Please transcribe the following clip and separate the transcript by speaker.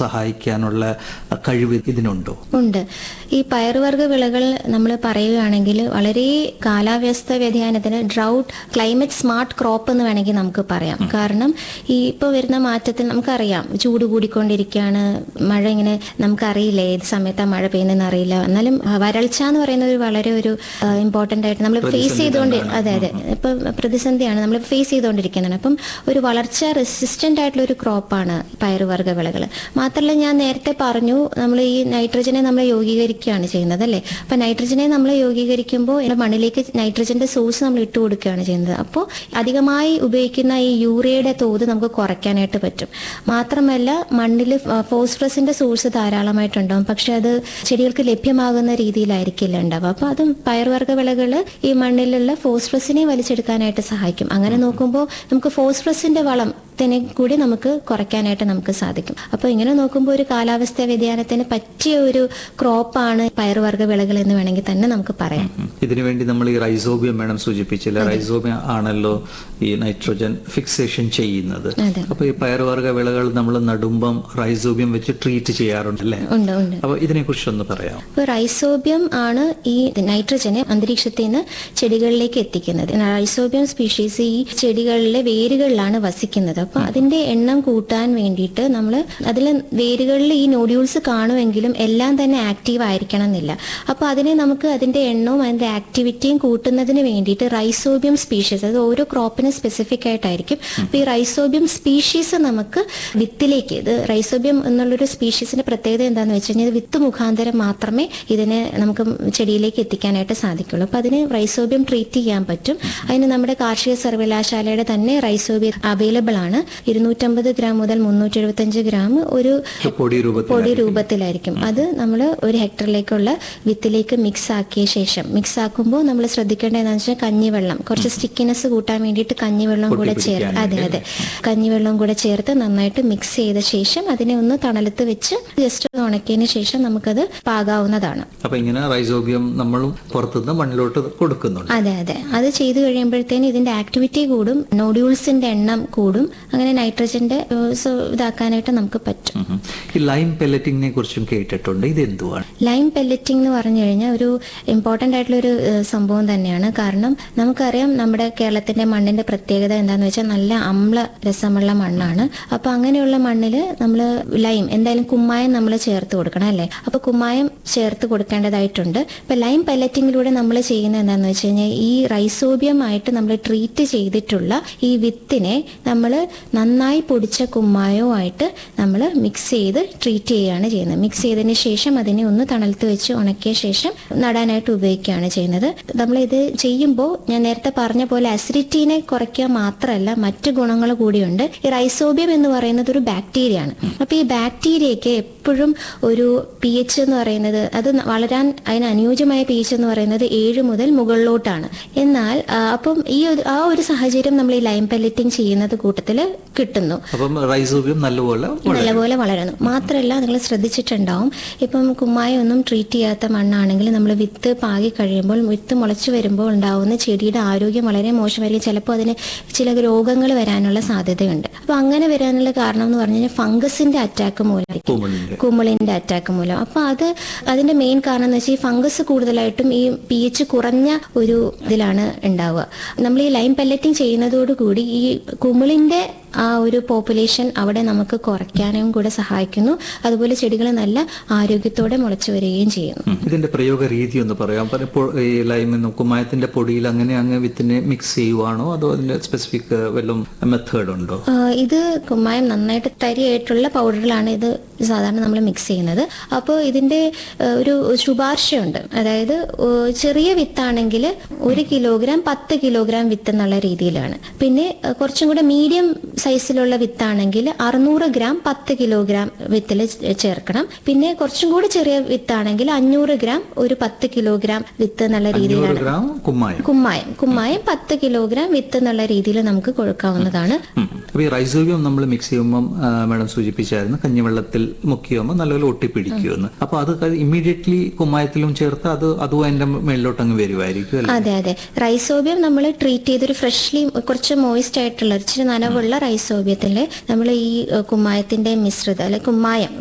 Speaker 1: സഹായിക്കാനുള്ള കഴിവ് ഇതിനുണ്ടോ
Speaker 2: ഉണ്ട് ഈ പയറുവർഗ്ഗ വിളകൾ നമ്മൾ പറയുകയാണെങ്കിൽ വളരെ കാലാവസ്ഥ വ്യതിയാനത്തിന് ഡ്രൗട്ട് ക്ലൈമറ്റ് സ്മാർട്ട് ക്രോപ്പ് എന്ന് വേണമെങ്കിൽ നമുക്ക് പറയാം കാരണം ഈ ഇപ്പോൾ വരുന്ന മാറ്റത്തിൽ നമുക്കറിയാം ചൂട് കൂടിക്കൊണ്ടിരിക്കുകയാണ് മഴ ഇങ്ങനെ നമുക്കറിയില്ല ഏത് സമയത്താണ് മഴ പെയ്യുന്നതെന്ന് അറിയില്ല എന്നാലും ആ, വരൾച്ച എന്ന് പറയുന്ന ഒരു വളരെ ഒരു ഇമ്പോർട്ടൻ്റ് ആയിട്ട് നമ്മൾ ഫേസ് ചെയ്തുകൊണ്ട് അതെ അതെ ഇപ്പം പ്രതിസന്ധിയാണ് നമ്മൾ ഫേസ് ചെയ്തുകൊണ്ടിരിക്കുന്നതാണ് അപ്പം ഒരു വളർച്ച റെസിസ്റ്റൻ്റ് ആയിട്ടുള്ള ഒരു ക്രോപ്പാണ് പയറുവർഗ്ഗ വിളകൾ മാത്രമല്ല ഞാൻ നേരത്തെ പറഞ്ഞു നമ്മൾ ഈ നൈട്രജനെ നമ്മൾ യോഗീകരിക്കുകയാണ് ചെയ്യുന്നത് അല്ലേ അപ്പം നൈട്രജനെ നമ്മൾ യോഗീകരിക്കുമ്പോൾ ഇതിന്റെ മണ്ണിലേക്ക് നൈട്രജന്റെ സോഴ്സ് നമ്മൾ ഇട്ട് കൊടുക്കുകയാണ് ചെയ്യുന്നത് അപ്പോൾ അധികമായി ഉപയോഗിക്കുന്ന ഈ യൂറിയയുടെ തോത് നമുക്ക് കുറയ്ക്കാനായിട്ട് പറ്റും മാത്രമല്ല മണ്ണിൽ ഫോസ്ഫറസിന്റെ സോഴ്സ് ധാരാളമായിട്ടുണ്ടാവും പക്ഷെ അത് ചെടികൾക്ക് ലഭ്യമാകുന്ന രീതിയിലായിരിക്കില്ല ഉണ്ടാവുക അപ്പോൾ അതും പയർവർഗ്ഗ വിളകൾ ഈ മണ്ണിലുള്ള ഫോസ്ഫറസിനെ വലിച്ചെടുക്കാനായിട്ട് സഹായിക്കും അങ്ങനെ നോക്കുമ്പോൾ നമുക്ക് ഫോസ്ഫറസിന്റെ വളത്തിനെ കൂടി നമുക്ക് കുറയ്ക്കാനായിട്ട് നമുക്ക് സാധിക്കും അപ്പോൾ ഇങ്ങനെ നോക്കുമ്പോൾ ഒരു കാലാവസ്ഥ വ്യതിയാനത്തിന് പറ്റിയ ഒരു ക്രോപ്പാണ് പയറുവർഗ്ഗ വിളകൾ എന്ന് വേണമെങ്കിൽ തന്നെ നമുക്ക് പറയാം
Speaker 1: ഇതിനുവേണ്ടി നമ്മൾ ഈ റൈസോബിയം വേണം സൂചിപ്പിച്ചില്ല റൈസോബിയം ആണല്ലോ ഈ നൈട്രോജൻ ഫിക്സേഷൻ ചെയ്യുന്നത്
Speaker 2: അതെ
Speaker 1: അപ്പൊ ഈ പയറുവർഗ്ഗ വിളകൾ നമ്മൾ നടുമ്പം റൈസോബിയം വെച്ച് ട്രീറ്റ് ചെയ്യാറുണ്ടല്ലേ
Speaker 2: ഉണ്ട് ഉണ്ട്
Speaker 1: അപ്പൊ ഇതിനെ കുറിച്ചൊന്ന് പറയാം
Speaker 2: അപ്പോൾ റൈസോബിയം ആണ് ഈ നൈട്രജനെ അന്തരീക്ഷത്തിൽ നിന്ന് ചെടികളിലേക്ക് എത്തിക്കുന്നത് റൈസോബിയം സ്പീഷീസ് ഈ ചെടികളിലെ വേരുകളിലാണ് വസിക്കുന്നത് അപ്പോൾ അതിന്റെ എണ്ണം കൂട്ടാൻ വേണ്ടിയിട്ട് നമ്മൾ അതിൽ വേരുകളിൽ ഈ നോഡ്യൂൾസ് കാണുമെങ്കിലും എല്ലാം തന്നെ ആക്റ്റീവ് ആയിരിക്കണം എന്നില്ല അപ്പോൾ അതിനെ നമുക്ക് അതിന്റെ എണ്ണവും അതിന്റെ ആക്ടിവിറ്റിയും കൂട്ടുന്നതിന് വേണ്ടിയിട്ട് റൈസോബിയം സ്പീഷീസ് അത് ഓരോ ക്രോപ്പിന് സ്പെസിഫിക് ആയിട്ടായിരിക്കും അപ്പോൾ ഈ റൈസോബിയം സ്പീഷീസ് നമുക്ക് വിത്തിലേക്ക് ഇത് റൈസോബിയം എന്നുള്ളൊരു സ്പീഷീസിന്റെ പ്രത്യേകത എന്താണെന്ന് വെച്ച് കഴിഞ്ഞാൽ ഇത് വിത്ത് മുഖാന്തരം മാത്രമേ ഇതിനെ നമുക്ക് ചെടിയിലേക്ക് എത്തിക്കാനായിട്ട് സാധിക്കുള്ളൂ അപ്പോൾ അതിന് റൈസോബിയം ട്രീറ്റ് ചെയ്യാൻ പറ്റും അതിന് നമ്മുടെ കാർഷിക സർവകലാശാലയുടെ തന്നെ റൈസോബിയം അവൈലബിൾ ആണ് ഇരുന്നൂറ്റമ്പത് ഗ്രാം മുതൽ മുന്നൂറ്റി എഴുപത്തഞ്ച് ഗ്രാം ഒരു
Speaker 1: പൊടി രൂപത്തിൽ
Speaker 2: പൊടി രൂപത്തിലായിരിക്കും അത് നമ്മൾ ഒരു ഹെക്ടറിലേക്കുള്ള വിത്തിലേക്ക് മിക്സ് ആക്കിയ ശേഷം മിക്സ് ആക്കുമ്പോൾ നമ്മൾ ശ്രദ്ധിക്കേണ്ടത് എന്താണെന്ന് വെച്ചാൽ കഞ്ഞിവെള്ളം കുറച്ച് സ്റ്റിക്കിനെസ് കൂട്ടാൻ വേണ്ടിയിട്ട് കഞ്ഞിവെള്ളം കൂടെ ചേർത്ത് അതെ അതെ കഞ്ഞിവെള്ളം കൂടെ ചേർത്ത് നന്നായിട്ട് മിക്സ് ചെയ്ത ശേഷം അതിനെ ഒന്ന് തണലത്ത് വെച്ച് ജസ്റ്റ് ഒന്ന് ഉണക്കിയതിന് ശേഷം നമുക്കത് പാകാവുന്നതാണ്
Speaker 1: അപ്പൊ ഇങ്ങനെ റൈസോബിയം നമ്മളും പുറത്തുനിന്ന് മണ്ണിലോട്ട് കൊടുക്കുന്നുണ്ട്
Speaker 2: അതെ അതെ അത് ചെയ്തു കഴിയുമ്പോഴത്തേന് ഇതിന്റെ ആക്ടിവിറ്റി കൂടും നോഡ്യൂൾസിന്റെ എണ്ണം കൂടും അങ്ങനെ നൈട്രജന്റെ ഏഹ്, സോ- ഇതാക്കാനായിട്ട് നമുക്ക് പറ്റും
Speaker 1: ഉം. ഈ ലൈം പെല്ലറ്റിങ്ങിനെ കുറിച്ചും കേട്ടിട്ടുണ്ട് ഇത് എന്തുവാണ്
Speaker 2: ലൈം പെല്ലറ്റിംഗ് എന്ന് പറഞ്ഞു കഴിഞ്ഞാൽ ഒരു ഇമ്പോർട്ടൻ്റ് ആയിട്ടുള്ള ഒരു ഏഹ്, സംഭവം തന്നെയാണ് കാരണം നമുക്കറിയാം നമ്മുടെ കേരളത്തിന്റെ മണ്ണിന്റെ പ്രത്യേകത എന്താണെന്ന് വെച്ചാൽ നല്ല അമ്ല രസമുള്ള മണ്ണാണ് അപ്പൊ അങ്ങനെയുള്ള മണ്ണിൽ നമ്മൾ ലൈം എന്തായാലും കുമ്മായം നമ്മൾ ചേർത്ത് കൊടുക്കണം അല്ലേ അപ്പൊ കുമ്മായം ചേർത്ത് കൊടുക്കേണ്ടതായിട്ടുണ്ട് ഇപ്പൊ ലൈം പെല്ലറ്റിങ്ങിലൂടെ നമ്മൾ ചെയ്യുന്നത് എന്താണെന്ന് വെച്ച് കഴിഞ്ഞാൽ ഈ റൈസോബിയം ആയിട്ട് നമ്മൾ ട്രീറ്റ് ചെയ്തിട്ടുള്ള ഈ വിത്തിനെ നമ്മൾ നന്നായി പൊടിച്ച കുമ്മായവുമായിട്ട് നമ്മൾ മിക്സ് ചെയ്ത് ട്രീറ്റ് ചെയ്യുകയാണ് ചെയ്യുന്നത് മിക്സ് ചെയ്തതിന് ശേഷം അതിനെ ഒന്ന് തണലത്ത് വെച്ച് ഉണക്കിയ ശേഷം നടാനായിട്ട് ഉപയോഗിക്കുകയാണ് ചെയ്യുന്നത് നമ്മൾ ഇത് ചെയ്യുമ്പോൾ ഞാൻ നേരത്തെ പറഞ്ഞ പോലെ അസിഡിറ്റീനെ കുറയ്ക്കുക മാത്രമല്ല മറ്റു ഗുണങ്ങൾ കൂടിയുണ്ട് ഈ റൈസോബിയം എന്ന് പറയുന്നത് ഒരു ബാക്ടീരിയ ആണ് അപ്പൊ ഈ ബാക്ടീരിയയ്ക്ക് എപ്പോഴും ഒരു പി എച്ച് എന്ന് പറയുന്നത് അത് വളരാൻ അതിന് അനുയോജ്യമായ പി എച്ച് എന്ന് പറയുന്നത് ഏഴ് മുതൽ മുകളിലോട്ടാണ് എന്നാൽ ആ, അപ്പം ഈ ഒരു ആ ഒരു സാഹചര്യം നമ്മൾ ഈ ലൈം പെല്ലറ്റിംഗ് ചെയ്യുന്നത് കൂട്ടത്തിൽ കിട്ടുന്നു
Speaker 1: അപ്പം റൈസോബിയം നല്ലപോലെ വളരും.
Speaker 2: നല്ലപോലെ വളരുന്നു മാത്രമല്ല നിങ്ങൾ ശ്രദ്ധിച്ചിട്ടുണ്ടാവും ഇപ്പം കുമ്മായി ഒന്നും ട്രീറ്റ് ചെയ്യാത്ത മണ്ണാണെങ്കിൽ നമ്മൾ വിത്ത് പാകി കഴിയുമ്പോൾ വിത്ത് മുളച്ചു വരുമ്പോൾ ഉണ്ടാവുന്ന ചെടിയുടെ ആരോഗ്യം വളരെ മോശമായിരിക്കും ചിലപ്പോൾ അതിന് ചില രോഗങ്ങൾ വരാനുള്ള സാധ്യതയുണ്ട് അപ്പൊ അങ്ങനെ വരാനുള്ള കാരണം എന്ന് പറഞ്ഞു കഴിഞ്ഞാൽ ഫംഗസിന്റെ അറ്റാക്ക് മൂലമായിരിക്കും
Speaker 1: കുമിളിന്റെ
Speaker 2: കുമിളിന്റെ അറ്റാക്ക് മൂലം അപ്പൊ അത് അതിന്റെ മെയിൻ കാരണം എന്ന് വെച്ചാൽ ഈ ഫംഗസ് കൂടുതലായിട്ടും ഈ പി എച്ച് കുറഞ്ഞ ഒരു ഇതിലാണ് ഉണ്ടാവുക നമ്മൾ ഈ ലൈം പെല്ലറ്റിംഗ് ചെയ്യുന്നതോടുകൂടി ഈ കുമിളിന്റെ ആ ഒരു പോപ്പുലേഷൻ അവിടെ നമുക്ക് കുറയ്ക്കാനും കൂടെ സഹായിക്കുന്നു അതുപോലെ ചെടികൾ നല്ല ആരോഗ്യത്തോടെ മുളച്ചു വരികയും ചെയ്യുന്നു
Speaker 1: ഉം. ഇതിന്റെ പ്രയോഗ രീതി ഒന്ന് പറയാം പലപ്പോൾ ഈ ലൈം കുമ്മായത്തിന്റെ പൊടിയിൽ അങ്ങനെ അങ്ങ് വിത്തിനെ മിക്സ് ചെയ്യുവാണോ അതോ അതിന്റെ സ്പെസിഫിക് വല്ലതും മെത്തേഡ് ഉണ്ടോ
Speaker 2: ആ, ഇത് കുമ്മായം നന്നായിട്ട് തരിയായിട്ടുള്ള പൗഡറിലാണ് ഇത് സാധാരണ നമ്മൾ മിക്സ് ചെയ്യുന്നത് അപ്പോൾ ഇതിന്റെ ആ, ഒരു ശുപാർശയുണ്ട് അതായത് ഓ, ചെറിയ വിത്താണെങ്കിൽ ഒരു കിലോഗ്രാം പത്ത് കിലോഗ്രാം വിത്ത് എന്നുള്ള രീതിയിലാണ് പിന്നെ ആ, കുറച്ചും കൂടെ മീഡിയം സൈസിലുള്ള വിത്താണെങ്കിൽ അറുന്നൂറ് ഗ്രാം പത്ത് കിലോഗ്രാം വിത്തിൽ ചേർക്കണം പിന്നെ കുറച്ചും കൂടി ചെറിയ വിത്താണെങ്കിൽ അഞ്ഞൂറ് ഗ്രാം ഒരു പത്ത് കിലോഗ്രാം വിത്ത് എന്നുള്ള
Speaker 1: അഞ്ഞൂറ്
Speaker 2: രീതിയിലാണ്
Speaker 1: ഗ്രാം കുമ്മായം
Speaker 2: കുമ്മായം കുമ്മായം പത്ത് കിലോഗ്രാം വിത്ത് എന്നുള്ള രീതിയിൽ നമുക്ക് കൊടുക്കാവുന്നതാണ്
Speaker 1: ഉം. അപ്പൊ ഈ റൈസോബിയം നമ്മൾ മിക്സ് ചെയ്യുമ്പോൾ മാഡം സൂചിപ്പിച്ചായിരുന്നു കഞ്ഞിവെള്ളത്തിൽ മുക്കിയുമ്പോൾ നല്ലപോലെ ഒട്ടിപ്പിടിക്കുമെന്ന് അപ്പൊ അത് ഇമ്മീഡിയറ്റ്ലി കുമ്മായത്തിലും ചേർത്ത് അത് അതും അതിന്റെ മേളിലോട്ട് അങ്ങ് വരുമായിരിക്കും അല്ലേ
Speaker 2: അതെ അതെ റൈസോബിയം നമ്മൾ ട്രീറ്റ് ചെയ്തൊരു ഫ്രഷ്ലി കുറച്ച് മോയിസ്റ്റ് ആയിട്ടുള്ള ഇച്ചിരി നനവുള്ള റൈസോബിയത്തിൽ നമ്മൾ ഈ ഏഹ്, കുമ്മായത്തിന്റെ മിശ്രിതം അല്ലെ കുമ്മായം